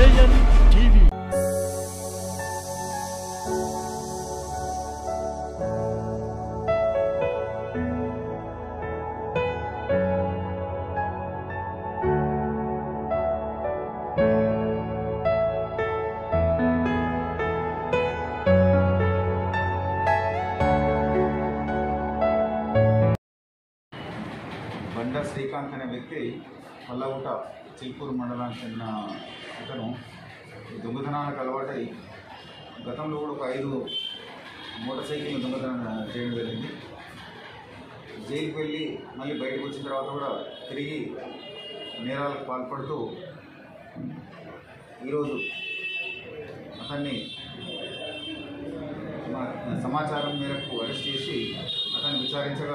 JN TV బండా శ్రీకాంత్ అనే వ్యక్తి పల్లవుట చిల్పూరు మండలానికి చెందిన ఇతను ఈ దొంగతనాలకు అలవాటై గతంలో కూడా ఒక ఐదు మోటార్ సైకిల్ దొంగతనం చేయడం జరిగింది జైలుకి వెళ్ళి మళ్ళీ బయటకు వచ్చిన తర్వాత కూడా తిరిగి నేరాలకు పాల్పడుతూ ఈరోజు అతన్ని మా సమాచారం మేరకు అరెస్ట్ చేసి అతన్ని విచారించగా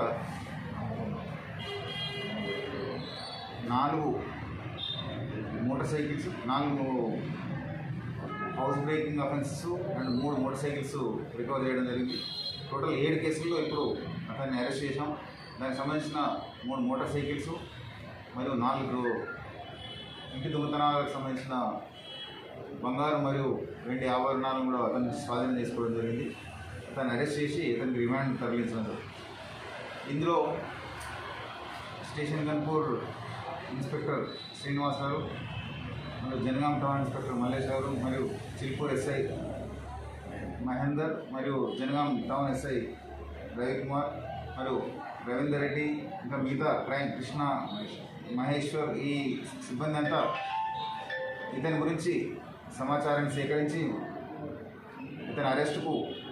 నాలుగు మోటార్ సైకిల్స్ నాలుగు హౌస్ బ్రేకింగ్ అఫెన్సెస్ అండ్ మూడు మోటార్ సైకిల్స్ రికవర్ చేయడం జరిగింది టోటల్ ఏడు కేసుల్లో ఇప్పుడు అతన్ని అరెస్ట్ చేశాం దానికి సంబంధించిన మూడు మోటార్ సైకిల్స్ మరియు నాలుగు ఇంటి దొంగతనాలకు సంబంధించిన బంగారం మరియు వెండి ఆభరణాలను కూడా అతన్ని స్వాధీనం చేసుకోవడం జరిగింది అతన్ని అరెస్ట్ చేసి అతనికి రిమాండ్ తరలించడం జరిగింది ఇందులో స్టేషన్ గన్పూర్ ఇన్స్పెక్టర్ శ్రీనివాస్ గారు మరియు జనగాం టౌన్ ఇన్స్పెక్టర్ మల్లేష్ గారు మరియు చిల్పూర్ ఎస్ఐ మహేందర్ మరియు జనగాం టౌన్ ఎస్ఐ రవికుమార్ మరియు రవీందర్ రెడ్డి ఇంకా మిగతా క్రైమ్ కృష్ణ మహేశ్వర్ ఈ సిబ్బంది అంతా ఇతని గురించి సమాచారాన్ని సేకరించి ఇతని అరెస్టుకు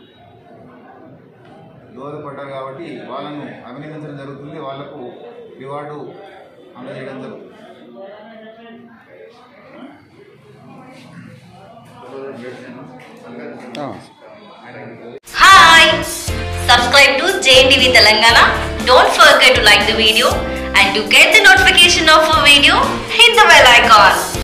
దోహదపడ్డారు కాబట్టి వాళ్ళను అభినందించడం జరుగుతుంది వాళ్లకు రివార్డు అందజేయడం జరుగుతుంది Hi! Subscribe to JNTV Telangana. Don't forget to like the video and to get the notification of a video, hit the bell icon.